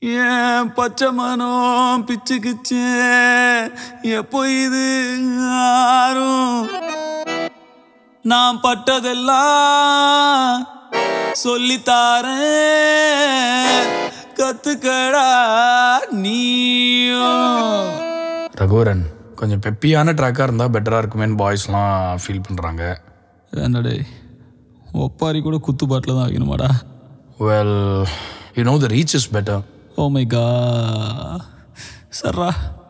ஏன் பச்சை மனம் பிச்சுக்குச்சு எப்போ இது ஆறும் நான் பட்டதெல்லாம் சொல்லித்தாரேன் கத்துக்கடா நீயும் ரகுவரன் கொஞ்சம் பெப்பியான ட்ராக்காக இருந்தால் பெட்டராக இருக்குமேன்னு பாய்ஸ்லாம் ஃபீல் பண்ணுறாங்க என்னடே ஒப்பாரி கூட குத்து பாட்டில் தான் வைக்கணுமாடா well you know the reach is better oh my கா சர்ரா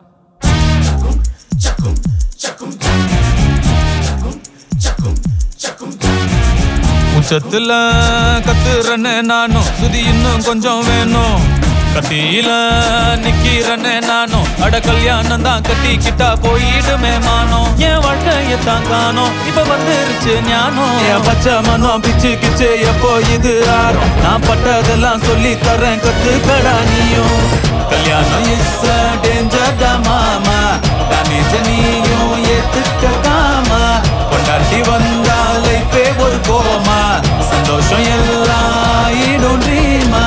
உச்சத்துல கத்துறனே நானும் சுதி இன்னும் கொஞ்சம் வேணும் கட்டியில நிக்கிறனே நானும் அட கல்யாணம் தான் கட்டிக்கிட்டா போயிடுமே மானோம் என் வாழ்க்கைய தான் காணோம் இப்ப வந்துருச்சு ஞானம் என் பச்சை மனம் பிச்சு கிச்சு எப்போ இது ஆறும் நான் பட்டதெல்லாம் சொல்லி தரேன் கத்துக்கடா நீயும் கல்யாணம் இஸ் டேஞ்சர் டா மாமா டேமேஜ் நீயும் ஏத்துக்காமா கொண்டாட்டி வந்தா லைஃபே ஒரு கோமா சந்தோஷம் எல்லாம் ஈடும் ட்ரீமா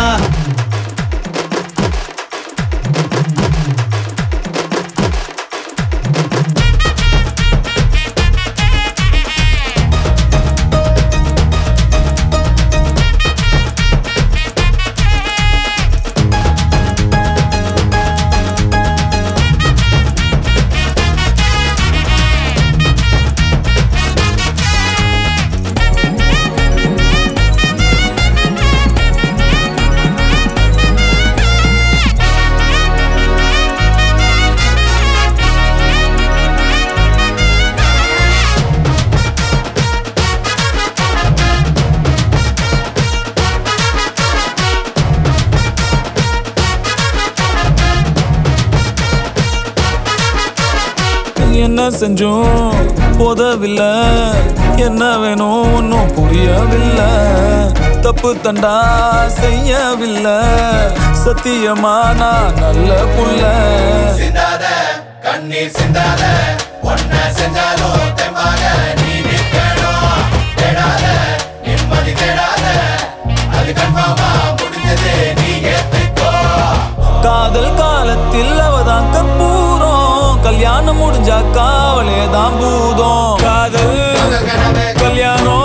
என்ன செஞ்சோம் போதவில்லை என்ன வேணும் ஒன்றும் புரியவில்லை தப்பு தண்டா செய்யவில்லை சத்தியமா நான் நல்ல புள்ள சிந்தாத கண்ணீர் சிந்தாத ஒன்ன செஞ்சாலும் தெம்பாக நீ நிற்கணும் தேடாத நிம்மதி தேடாத அது கன்ஃபார்மா முடிஞ்சது நீ ஏத்துக்கோ காதல் காலத்தில் அவதான் கற்பூரம் கல்யாணம் முடிஞ்சா காவலே தான் பூதம் காதல் கல்யாணம்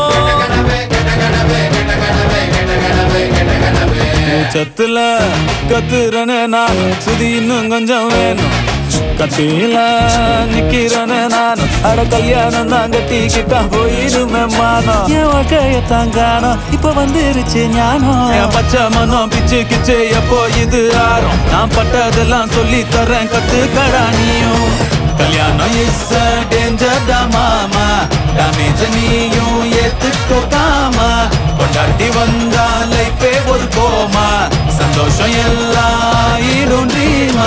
உச்சத்துல கத்துறனே நான் சுதி இன்னும் கொஞ்சம் வேணும் கத்தியில நிக்கிறனே நான் அட கல்யாணம் தான் கட்டிக்கிட்டா போயிடுமே மானம் என் வாழ்க்கைய தான் காணோம் இப்ப வந்துருச்சு ஞானம் என் பச்சை மனம் பிச்சு கிச்சு எப்போ இது ஆறும் நான் பட்டதெல்லாம் சொல்லி தரேன் கத்துக்கடா நீயும் கல்யாணம் இஸ் டேஞ்சர் டா மாமா டேமேஜ் நீயும் ஏத்துக்காமா கொண்டாட்டி வந்தா லைஃபே ஒரு கோமா சந்தோஷம் எல்லாம் ஈடும் ட்ரீமா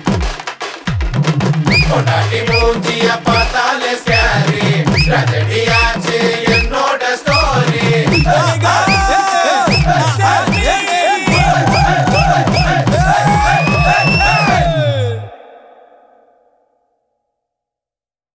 கொண்டாட்டி மூஞ்சிய பார்த்தாலே ஸ்கேரி ரஜடியா